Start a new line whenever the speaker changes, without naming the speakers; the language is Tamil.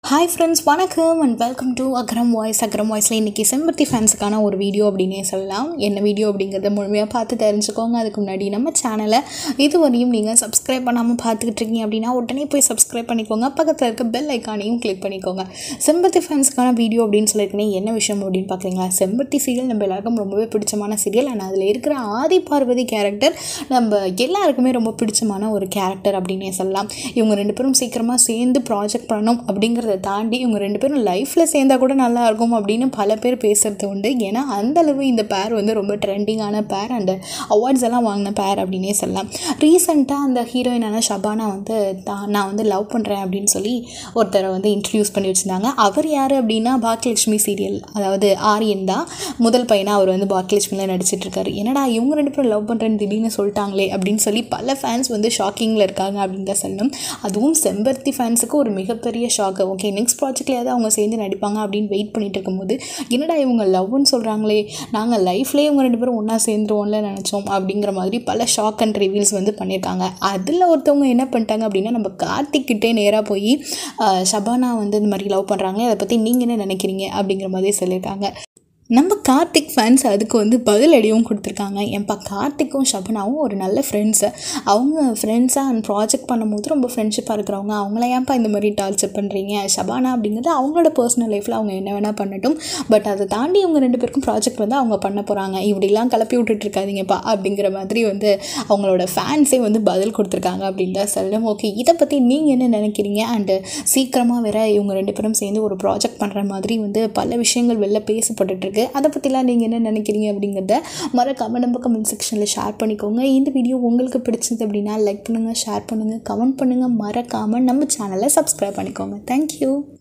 ஹாய் ஃப்ரெண்ட்ஸ் வணக்கம் and welcome to Akram voice Akram வாய்ஸில் இன்றைக்கி செம்பருத்தி ஃபேன்ஸுக்கான ஒரு வீடியோ அப்படின்னே சொல்லலாம் என்ன வீடியோ அப்படிங்கிறத முழுமையாக பார்த்து தெரிஞ்சுக்கோங்க அதுக்கு முன்னாடி நம்ம சேனலை இதுவரையும் நீங்கள் சப்ஸ்கிரைப் பண்ணாமல் பார்த்துக்கிட்டு இருக்கீங்க அப்படின்னா உடனே போய் சப்ஸ்கிரைப் பண்ணிக்கோங்க பக்கத்தில் இருக்க பெல் ஐக்கானையும் கிளிக் பண்ணிக்கோங்க செம்பருத்தி ஃபேன்ஸுக்கான வீடியோ அப்படின்னு சொல்லியிருக்கேன் என்ன விஷயம் அப்படின்னு பார்க்குறீங்களா செம்பருத்தி சீரியல் நம்ம எல்லாருக்கும் ரொம்பவே பிடிச்சமான சீரியல் அண்ட் அதில் இருக்கிற ஆதி பார்வதி கேரக்டர் நம்ம எல்லாருக்குமே ரொம்ப பிடிச்சமான ஒரு கேரக்டர் அப்படின்னே சொல்லலாம் இவங்க ரெண்டு பேரும் சீக்கிரமாக சேர்ந்து ப்ராஜெக்ட் பண்ணணும் அப்படிங்கிறத தாண்டி இவங்க ரெண்டு பேரும் லைஃப்பில் சேர்ந்தா கூட நல்லா இருக்கும் அப்படின்னு பல பேர் பேசுகிறது உண்டு ஏன்னா அந்த அளவு இந்த பேர் வந்து ரொம்ப ட்ரெண்டிங்கான பேர் அண்ட் அவார்ட்ஸ் எல்லாம் வாங்கின பேர் அப்படின்னே சொல்லலாம் ரீசெண்டாக அந்த ஹீரோயினான ஷபானா வந்து தான் நான் வந்து லவ் பண்ணுறேன் அப்படின்னு சொல்லி ஒருத்தரை வந்து இன்ட்ரடியூஸ் பண்ணி வச்சுருந்தாங்க அவர் யார் அப்படின்னா பாக்கியலட்சுமி சீரியல் அதாவது ஆரியன் தான் முதல் பையனாக அவர் வந்து பாக்கியலட்சுமியில் நடிச்சிட்டு இருக்காரு என்னடா இவங்க ரெண்டு பேரும் லவ் பண்ணுறேன்னு திடீர்னு சொல்லிட்டாங்களே அப்படின்னு சொல்லி பல ஃபேன்ஸ் வந்து ஷாக்கிங்கில் இருக்காங்க அப்படின்னு தான் சொல்லணும் அதுவும் செம்பருத்தி ஃபேன்ஸுக்கு ஒரு மிகப்பெரிய ஷாக்கு ஓகே நெக்ஸ்ட் ப்ராஜெக்ட்லேயாவது அவங்க சேர்ந்து நடிப்பாங்க அப்படின்னு வெயிட் பண்ணிட்டு இருக்கும்போது என்னடா இவங்க லவ்னு சொல்கிறாங்களே நாங்கள் லைஃப்லேயே இவங்க ரெண்டு பேரும் ஒன்றா சேர்ந்துருவோம்ல நினச்சோம் அப்படிங்கிற மாதிரி பல ஷாக் அண்ட் ரிவீல்ஸ் வந்து பண்ணியிருக்காங்க அதில் ஒருத்தவங்க என்ன பண்ணிட்டாங்க அப்படின்னா நம்ம கார்த்திக் கிட்டே நேராக போய் ஆஹ், ஷபானா வந்து இந்த மாதிரி லவ் பண்ணுறாங்களே அதை பற்றி நீங்கள் என்ன நினைக்கிறீங்க அப்படிங்கிற மாதிரி சொல்லியிருக்காங்க நம்ம கார்த்திக் ஃபேன்ஸ் அதுக்கு வந்து பதில் அடியும் கொடுத்துருக்காங்க ஏன்பா கார்த்திக்கும் ஷபனாவும் ஒரு நல்ல ஃப்ரெண்ட்ஸு அவங்க ஃப்ரெண்ட்ஸாக அண்ட் ப்ராஜெக்ட் பண்ணும்போது ரொம்ப ஃப்ரெண்ட்ஷிப்பாக இருக்கிறவங்க அவங்கள ஏன்ப்பா இந்த மாதிரி டார்ச்சர் பண்ணுறீங்க ஷபானா அப்படிங்கிறது அவங்களோட பர்சனல் லைஃப்பில் அவங்க என்ன வேணால் பண்ணட்டும் பட் அதை தாண்டி இவங்க ரெண்டு பேருக்கும் ப்ராஜெக்ட் வந்து அவங்க பண்ண போகிறாங்க இப்படிலாம் கிளப்பி விட்டுட்டு இருக்காதீங்கப்பா அப்படிங்கிற மாதிரி வந்து அவங்களோட ஃபேன்ஸே வந்து பதில் கொடுத்துருக்காங்க அப்படின்னு தான் சொல்லணும் ஓகே இதை பற்றி நீங்கள் என்ன நினைக்கிறீங்க அண்டு சீக்கிரமாக வேற இவங்க ரெண்டு பேரும் சேர்ந்து ஒரு ப்ராஜெக்ட் பண்ணுற மாதிரி வந்து பல விஷயங்கள் வெளில பேசப்பட்டுட்டு இருக்கு அதை பற்றிலாம் நீங்கள் என்ன நினைக்கிறீங்க அப்படிங்கிறத மறக்காம நம்ம கமெண்ட் செக்ஷனில் ஷேர் பண்ணிக்கோங்க இந்த வீடியோ உங்களுக்கு பிடிச்சது அப்படின்னா லைக் பண்ணுங்கள் ஷேர் பண்ணுங்கள் கமெண்ட் பண்ணுங்கள் மறக்காமல் நம்ம சேனலை சப்ஸ்கிரைப் பண்ணிக்கோங்க தேங்க்யூ